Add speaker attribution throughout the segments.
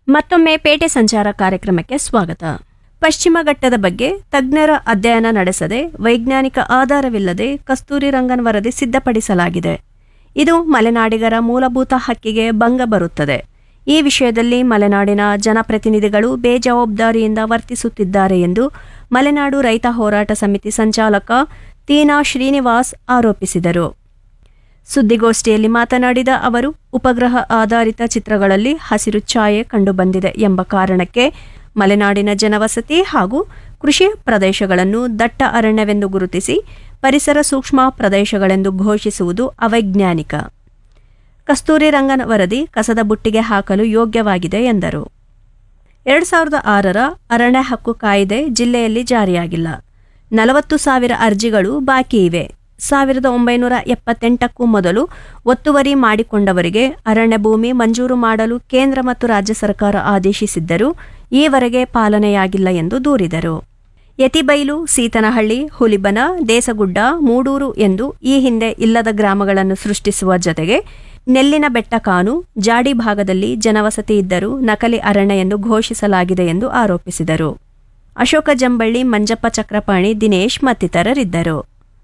Speaker 1: ಮತ್ತೊಮ್ಮೆ ಪೇಟೆ ಸಂಚಾರ ಕಾರ್ಯಕ್ರಮಕ್ಕೆ ಸ್ವಾಗತ ಪಶ್ಚಿಮ ಘಟ್ಟದ ಬಗ್ಗೆ ತಜ್ಞರ ಅಧ್ಯಯನ ನಡೆಸದೆ ವೈಜ್ಞಾನಿಕ ಆಧಾರವಿಲ್ಲದೆ ಕಸ್ತೂರಿ ರಂಗನ್ ವರದಿ ಸಿದ್ಧಪಡಿಸಲಾಗಿದೆ ಇದು ಮಲೆನಾಡಿಗರ ಮೂಲಭೂತ ಹಕ್ಕಿಗೆ ಭಂಗ ಬರುತ್ತದೆ ಈ ವಿಷಯದಲ್ಲಿ ಮಲೆನಾಡಿನ ಜನಪ್ರತಿನಿಧಿಗಳು ಬೇಜವಾಬ್ದಾರಿಯಿಂದ ವರ್ತಿಸುತ್ತಿದ್ದಾರೆ ಎಂದು ಮಲೆನಾಡು ರೈತ ಹೋರಾಟ ಸಮಿತಿ ಸಂಚಾಲಕ ತೀನಾ ಶ್ರೀನಿವಾಸ್ ಆರೋಪಿಸಿದರು ಸುದ್ದಿಗೋಷ್ಠಿಯಲ್ಲಿ ಮಾತನಾಡಿದ ಅವರು ಉಪಗ್ರಹ ಆಧಾರಿತ ಚಿತ್ರಗಳಲ್ಲಿ ಹಸಿರು ಛಾಯೆ ಕಂಡುಬಂದಿದೆ ಎಂಬ ಕಾರಣಕ್ಕೆ ಮಲೆನಾಡಿನ ಜನವಸತಿ ಹಾಗೂ ಕೃಷಿ ಪ್ರದೇಶಗಳನ್ನು ದಟ್ಟ ಅರಣ್ಯವೆಂದು ಗುರುತಿಸಿ ಪರಿಸರ ಸೂಕ್ಷ್ಮ ಪ್ರದೇಶಗಳೆಂದು ಘೋಷಿಸುವುದು ಅವೈಜ್ಞಾನಿಕ ಕಸ್ತೂರಿ ರಂಗನ್ ವರದಿ ಕಸದ ಬುಟ್ಟಿಗೆ ಹಾಕಲು ಯೋಗ್ಯವಾಗಿದೆ ಎಂದರು ಎರಡು ಸಾವಿರದ ಆರರ ಅರಣ್ಯ ಹಕ್ಕು ಕಾಯ್ದೆ ಜಿಲ್ಲೆಯಲ್ಲಿ ಜಾರಿಯಾಗಿಲ್ಲ ನಲವತ್ತು ಸಾವಿರ ಅರ್ಜಿಗಳು ಬಾಕಿ ಇವೆ ಸಾವಿರದ ಒಂಬೈನೂರ ಎಪ್ಪತ್ತೆಂಟಕ್ಕೂ ಮೊದಲು ಒತ್ತುವರಿ ಮಾಡಿಕೊಂಡವರಿಗೆ ಅರಣ್ಯ ಭೂಮಿ ಮಂಜೂರು ಮಾಡಲು ಕೇಂದ್ರ ಮತ್ತು ರಾಜ್ಯ ಸರ್ಕಾರ ಆದೇಶಿಸಿದ್ದರೂ ಈವರೆಗೆ ಪಾಲನೆಯಾಗಿಲ್ಲ ಎಂದು ದೂರಿದರು ಯತಿಬೈಲು ಸೀತನಹಳ್ಳಿ ಹುಲಿಬನ ದೇಸಗುಡ್ಡ ಮೂಡೂರು ಎಂದು ಈ ಹಿಂದೆ ಇಲ್ಲದ ಗ್ರಾಮಗಳನ್ನು ಸೃಷ್ಟಿಸುವ ಜೊತೆಗೆ ನೆಲ್ಲಿನ ಬೆಟ್ಟ ಕಾನು ಜಾಡಿ ಭಾಗದಲ್ಲಿ ಜನವಸತಿ ಇದ್ದರೂ ನಕಲಿ ಅರಣ್ಯ ಎಂದು ಘೋಷಿಸಲಾಗಿದೆ ಎಂದು ಆರೋಪಿಸಿದರು ಅಶೋಕ ಜಂಬಳ್ಳಿ ಮಂಜಪ್ಪ ಚಕ್ರಪಾಣಿ ದಿನೇಶ್ ಮತ್ತಿತರರಿದ್ದರು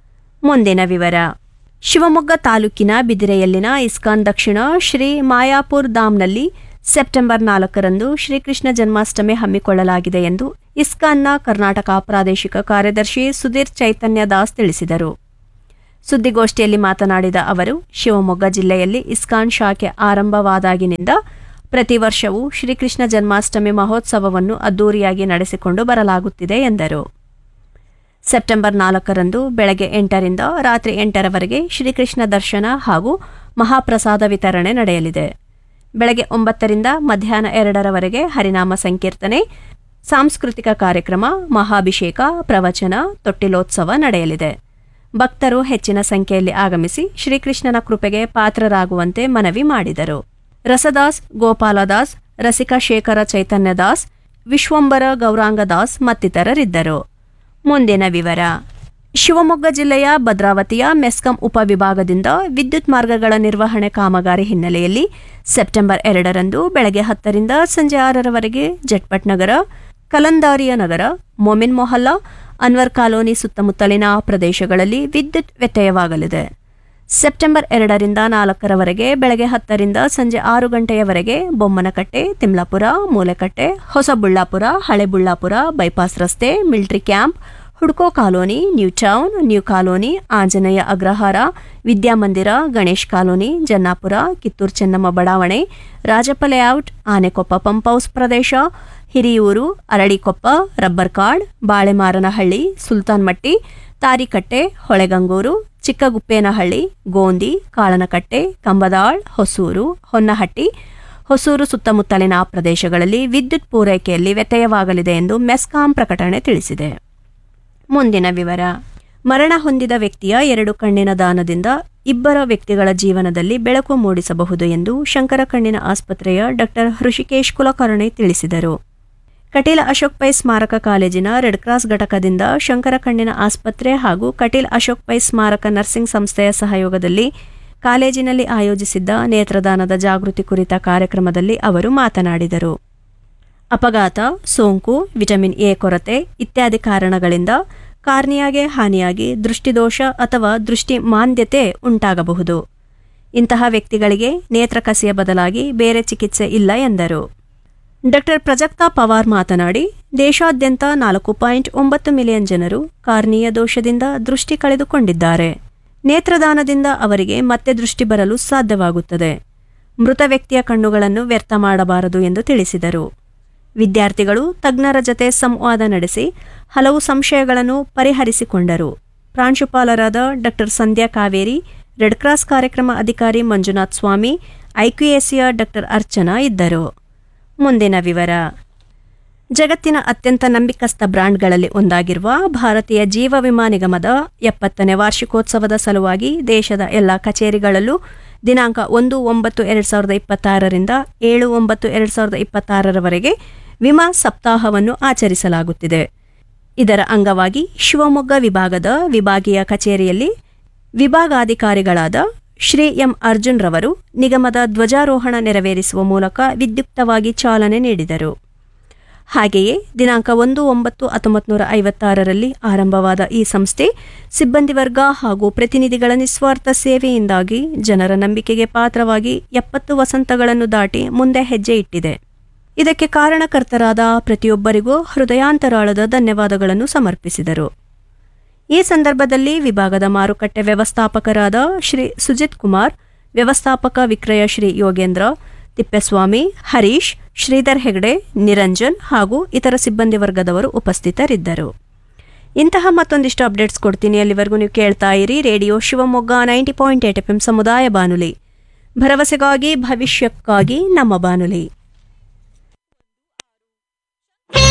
Speaker 1: ಮುಂದಿನ ವಿವರ ಶಿವಮೊಗ್ಗ ತಾಲೂಕಿನ ಬಿದಿರೆಯಲ್ಲಿನ ಇಸ್ಕಾನ್ ದಕ್ಷಿಣ ಶ್ರೀ ಮಾಯಾಪುರ್ ಧಾಮ್ನಲ್ಲಿ ಸೆಪ್ಟೆಂಬರ್ ನಾಲ್ಕರಂದು ಶ್ರೀಕೃಷ್ಣ ಜನ್ಮಾಷ್ಟಮಿ ಹಮ್ಮಿಕೊಳ್ಳಲಾಗಿದೆ ಎಂದು ಇಸ್ಕಾನ್ನ ಕರ್ನಾಟಕ ಪ್ರಾದೇಶಿಕ ಕಾರ್ಯದರ್ಶಿ ಸುಧೀರ್ ಚೈತನ್ಯ ದಾಸ್ ತಿಳಿಸಿದರು ಸುದ್ದಿಗೋಷ್ಠಿಯಲ್ಲಿ ಮಾತನಾಡಿದ ಅವರು ಶಿವಮೊಗ್ಗ ಜಿಲ್ಲೆಯಲ್ಲಿ ಇಸ್ಕಾನ್ ಶಾಖೆ ಆರಂಭವಾದಾಗಿನಿಂದ ಪ್ರತಿ ವರ್ಷವೂ ಶ್ರೀಕೃಷ್ಣ ಜನ್ಮಾಷ್ಟಮಿ ಮಹೋತ್ಸವವನ್ನು ಅದ್ದೂರಿಯಾಗಿ ನಡೆಸಿಕೊಂಡು ಬರಲಾಗುತ್ತಿದೆ ಎಂದರು ಸೆಪ್ಟೆಂಬರ್ ನಾಲ್ಕರಂದು ಬೆಳಗ್ಗೆ ಎಂಟರಿಂದ ರಾತ್ರಿ ಎಂಟರವರೆಗೆ ಶ್ರೀಕೃಷ್ಣ ದರ್ಶನ ಹಾಗೂ ಮಹಾಪ್ರಸಾದ ವಿತರಣೆ ನಡೆಯಲಿದೆ ಬೆಳಗ್ಗೆ ಒಂಬತ್ತರಿಂದ ಮಧ್ಯಾಹ್ನ ಎರಡರವರೆಗೆ ಹರಿನಾಮ ಸಂಕೀರ್ತನೆ ಸಾಂಸ್ಕೃತಿಕ ಕಾರ್ಯಕ್ರಮ ಮಹಾಭಿಷೇಕ ಪ್ರವಚನ ತೊಟ್ಟಿಲೋತ್ಸವ ನಡೆಯಲಿದೆ ಭಕ್ತರು ಹೆಚ್ಚಿನ ಸಂಖ್ಯೆಯಲ್ಲಿ ಆಗಮಿಸಿ ಶ್ರೀಕೃಷ್ಣನ ಕೃಪೆಗೆ ಪಾತ್ರರಾಗುವಂತೆ ಮನವಿ ಮಾಡಿದರು ರಸದಾಸ್ ಗೋಪಾಲದಾಸ್ ರಸಿಕಾ ಶೇಖರ ಚೈತನ್ಯದಾಸ್ ವಿಶ್ವಂಬರ ಗೌರಾಂಗದಾಸ್ ಮತ್ತಿತರರಿದ್ದರು ಮುಂದಿನ ವಿವರ ಶಿವಮೊಗ್ಗ ಜಿಲ್ಲೆಯ ಭದ್ರಾವತಿಯ ಮೆಸ್ಕಾಂ ಉಪವಿಭಾಗದಿಂದ ವಿದ್ಯುತ್ ಮಾರ್ಗಗಳ ನಿರ್ವಹಣೆ ಕಾಮಗಾರಿ ಹಿನ್ನೆಲೆಯಲ್ಲಿ ಸೆಪ್ಟೆಂಬರ್ ಎರಡರಂದು ಬೆಳಗ್ಗೆ ಹತ್ತರಿಂದ ಸಂಜೆ ಆರರವರೆಗೆ ಜಟ್ಪಟ್ ನಗರ ಕಲಂದಾರಿಯ ನಗರ ಮೊಮಿನ್ ಮೊಹಲ್ಲಾ ಅನ್ವರ್ ಕಾಲೋನಿ ಸುತ್ತಮುತ್ತಲಿನ ಪ್ರದೇಶಗಳಲ್ಲಿ ವಿದ್ಯುತ್ ವ್ಯತ್ಯಯವಾಗಲಿದೆ ಸೆಪ್ಟೆಂಬರ್ ಎರಡರಿಂದ ನಾಲ್ಕರವರೆಗೆ ಬೆಳಗ್ಗೆ ಹತ್ತರಿಂದ ಸಂಜೆ ಆರು ಗಂಟೆಯವರೆಗೆ ಬೊಮ್ಮನಕಟ್ಟೆ ತಿಮ್ಲಾಪುರ ಮೂಲೆಕಟ್ಟೆ ಹೊಸಬುಳ್ಳಾಪುರ ಹಳೆಬುಳ್ಳಾಪುರ ಬೈಪಾಸ್ ರಸ್ತೆ ಮಿಲ್ಟ್ರಿ ಕ್ಯಾಂಪ್ ಹುಡ್ಕೋ colony new town new colony Anjaneya Agrahara Vidyamandira Ganesh colony Jannapura Kittur Chennamma ಬಡಾವಣೆ Rajappa layout Anekoppa pump house ಪ್ರದೇಶ ಹಿರಿಯೂರು ಅರಳಿಕೊಪ್ಪ ರಬ್ಬರ್ ಕಾರ್ಡ್ ಬಾಳೆಮಾರನಹಳ್ಳಿ ಸುಲ್ತಾನ್ಮಟ್ಟಿ ತಾರಿಕಟ್ಟೆ ಹೊಳೆಗಂಗೂರು ಚಿಕ್ಕಗುಪ್ಪೇನಹಳ್ಳಿ ಗೋಂದಿ ಕಾಳನಕಟ್ಟೆ ಕಂಬದಾಳ್ ಹೊಸೂರು ಹೊನ್ನಹಟ್ಟಿ ಹೊಸೂರು ಸುತ್ತಮುತ್ತಲಿನ ಪ್ರದೇಶಗಳಲ್ಲಿ ವಿದ್ಯುತ್ ಪೂರೈಕೆಯಲ್ಲಿ ವ್ಯತ್ಯಯವಾಗಲಿದೆ ಎಂದು ಮೆಸ್ಕಾಂ ಪ್ರಕಟಣೆ ತಿಳಿಸಿದೆ ಮುಂದಿನ ವಿವರ ಮರಣ ಹೊಂದಿದ ವ್ಯಕ್ತಿಯ ಎರಡು ಕಣ್ಣಿನ ದಾನದಿಂದ ಇಬ್ಬರ ವ್ಯಕ್ತಿಗಳ ಜೀವನದಲ್ಲಿ ಬೆಳಕು ಮೂಡಿಸಬಹುದು ಎಂದು ಶಂಕರ ಕಣ್ಣಿನ ಆಸ್ಪತ್ರೆಯ ಡಾಕ್ಟರ್ ಹೃಷಿಕೇಶ್ ಕುಲಕರ್ಣಿ ತಿಳಿಸಿದರು ಕಟೀಲ್ ಅಶೋಕ್ ಪೈ ಸ್ಮಾರಕ ಕಾಲೇಜಿನ ರೆಡ್ ಕ್ರಾಸ್ ಘಟಕದಿಂದ ಶಂಕರ ಕಣ್ಣಿನ ಆಸ್ಪತ್ರೆ ಹಾಗೂ ಕಟೀಲ್ ಅಶೋಕ್ ಪೈ ಸ್ಮಾರಕ ನರ್ಸಿಂಗ್ ಸಂಸ್ಥೆಯ ಸಹಯೋಗದಲ್ಲಿ ಕಾಲೇಜಿನಲ್ಲಿ ಆಯೋಜಿಸಿದ್ದ ನೇತ್ರದಾನದ ಜಾಗೃತಿ ಕುರಿತ ಕಾರ್ಯಕ್ರಮದಲ್ಲಿ ಅವರು ಮಾತನಾಡಿದರು ಅಪಘಾತ ಸೋಂಕು ವಿಟಮಿನ್ ಎ ಕೊರತೆ ಇತ್ಯಾದಿ ಕಾರಣಗಳಿಂದ ಕಾರ್ನಿಯಾಗೆ ಹಾನಿಯಾಗಿ ದೃಷ್ಟಿದೋಷ ಅಥವಾ ದೃಷ್ಟಿ ಮಾಂದ್ಯತೆ ಉಂಟಾಗಬಹುದು ಇಂತಹ ವ್ಯಕ್ತಿಗಳಿಗೆ ನೇತ್ರಕಸಿಯ ಬದಲಾಗಿ ಬೇರೆ ಚಿಕಿತ್ಸೆ ಇಲ್ಲ ಎಂದರು ಡಾಕ್ಟರ್ ಪ್ರಜಕ್ತಾ ಪವಾರ್ ಮಾತನಾಡಿ ದೇಶಾದ್ಯಂತ ನಾಲ್ಕು ಪಾಯಿಂಟ್ ಒಂಬತ್ತು ಮಿಲಿಯನ್ ಜನರು ಕಾರ್ನಿಯ ದೋಷದಿಂದ ದೃಷ್ಟಿ ಕಳೆದುಕೊಂಡಿದ್ದಾರೆ ನೇತ್ರದಾನದಿಂದ ಅವರಿಗೆ ಮತ್ತೆ ದೃಷ್ಟಿ ಬರಲು ಸಾಧ್ಯವಾಗುತ್ತದೆ ಮೃತ ವ್ಯಕ್ತಿಯ ಕಣ್ಣುಗಳನ್ನು ವ್ಯರ್ಥ ಮಾಡಬಾರದು ಎಂದು ತಿಳಿಸಿದರು ವಿದ್ಯಾರ್ಥಿಗಳು ತಜ್ಞರ ಜತೆ ಸಂವಾದ ನಡೆಸಿ ಹಲವು ಸಂಶಯಗಳನ್ನು ಪರಿಹರಿಸಿಕೊಂಡರು ಪ್ರಾಂಶುಪಾಲರಾದ doctor Sandhya Kaveri red cross ಕಾರ್ಯಕ್ರಮ ಅಧಿಕಾರಿ ಮಂಜುನಾಥ್ ಸ್ವಾಮಿ ಐಕ್ಯುಎಸಿಯ ಡಾಕ್ಟರ್ ಅರ್ಚನಾ ಇದ್ದರು ಮುಂದಿನ ವಿವರ ಜಗತ್ತಿನ ಅತ್ಯಂತ ನಂಬಿಕಸ್ಥ ಬ್ರಾಂಡ್ಗಳಲ್ಲಿ ಒಂದಾಗಿರುವ ಭಾರತೀಯ ಜೀವ ವಿಮಾ ನಿಗಮದ ಎಪ್ಪತ್ತನೇ ವಾರ್ಷಿಕೋತ್ಸವದ ಸಲುವಾಗಿ ದೇಶದ ಎಲ್ಲ ಕಚೇರಿಗಳಲ್ಲೂ ದಿನಾಂಕ ಒಂದು ಒಂಬತ್ತು ಎರಡು ಸಾವಿರದ ಇಪ್ಪತ್ತಾರರಿಂದ ಏಳು ಒಂಬತ್ತು ಎರಡು ಸಾವಿರದ ಇಪ್ಪತ್ತಾರರವರೆಗೆ ವಿಮಾ ಸಪ್ತಾಹವನ್ನು ಆಚರಿಸಲಾಗುತ್ತಿದೆ ಇದರ ಅಂಗವಾಗಿ ಶಿವಮೊಗ್ಗ ವಿಭಾಗದ ವಿಭಾಗೀಯ ಕಚೇರಿಯಲ್ಲಿ ವಿಭಾಗಾಧಿಕಾರಿಗಳಾದ ಶ್ರೀ ಎಂ ಅರ್ಜುನ್ ರವರು ನಿಗಮದ ಧ್ವಜಾರೋಹಣ ನೆರವೇರಿಸುವ ಮೂಲಕ ವಿದ್ಯುಕ್ತವಾಗಿ ಚಾಲನೆ ನೀಡಿದರು ಹಾಗೆಯೇ ದಿನಾಂಕ ಒಂದು ಒಂಬತ್ತು ಹತ್ತೊಂಬತ್ತು ನೂರ ಐವತ್ತಾರರಲ್ಲಿ ಆರಂಭವಾದ ಈ ಸಂಸ್ಥೆ ಸಿಬ್ಬಂದಿ ವರ್ಗ ಹಾಗೂ ಪ್ರತಿನಿಧಿಗಳ ನಿಸ್ವಾರ್ಥ ಸೇವೆಯಿಂದಾಗಿ ಜನರ ನಂಬಿಕೆಗೆ ಪಾತ್ರವಾಗಿ ಎಪ್ಪತ್ತು ವಸಂತಗಳನ್ನು ದಾಟಿ ಮುಂದೆ ಹೆಜ್ಜೆ ಇಟ್ಟಿದೆ ಇದಕ್ಕೆ ಕಾರಣಕರ್ತರಾದ ಪ್ರತಿಯೊಬ್ಬರಿಗೂ ಹೃದಯಾಂತರಾಳದ ಧನ್ಯವಾದಗಳನ್ನು ಸಮರ್ಪಿಸಿದರು ಈ ಸಂದರ್ಭದಲ್ಲಿ ವಿಭಾಗದ ಮಾರುಕಟ್ಟೆ ವ್ಯವಸ್ಥಾಪಕರಾದ ಶ್ರೀ ಸುಜಿತ್ ಕುಮಾರ್ ವ್ಯವಸ್ಥಾಪಕ ವಿಕ್ರಯ ಶ್ರೀ ಯೋಗೇಂದ್ರ ತಿಪ್ಪೇಸ್ವಾಮಿ ಹರೀಶ್ ಶ್ರೀಧರ್ ಹೆಗ್ಡೆ ನಿರಂಜನ್ ಹಾಗೂ ಇತರ ಸಿಬ್ಬಂದಿ ವರ್ಗದವರು ಉಪಸ್ಥಿತರಿದ್ದರು ಇಂತಹ ಮತ್ತೊಂದಿಷ್ಟು ಅಪ್ಡೇಟ್ಸ್ ಕೊಡ್ತೀನಿ ಅಲ್ಲಿವರೆಗೂ ನೀವು ಕೇಳ್ತಾ ಇರಿ radio Shivamogga ninety point eight F M ಸಮುದಾಯ ಬಾನುಲಿ ಭರವಸೆಗಾಗಿ ಭವಿಷ್ಯಕ್ಕಾಗಿ ನಮ್ಮ ಬಾನುಲಿ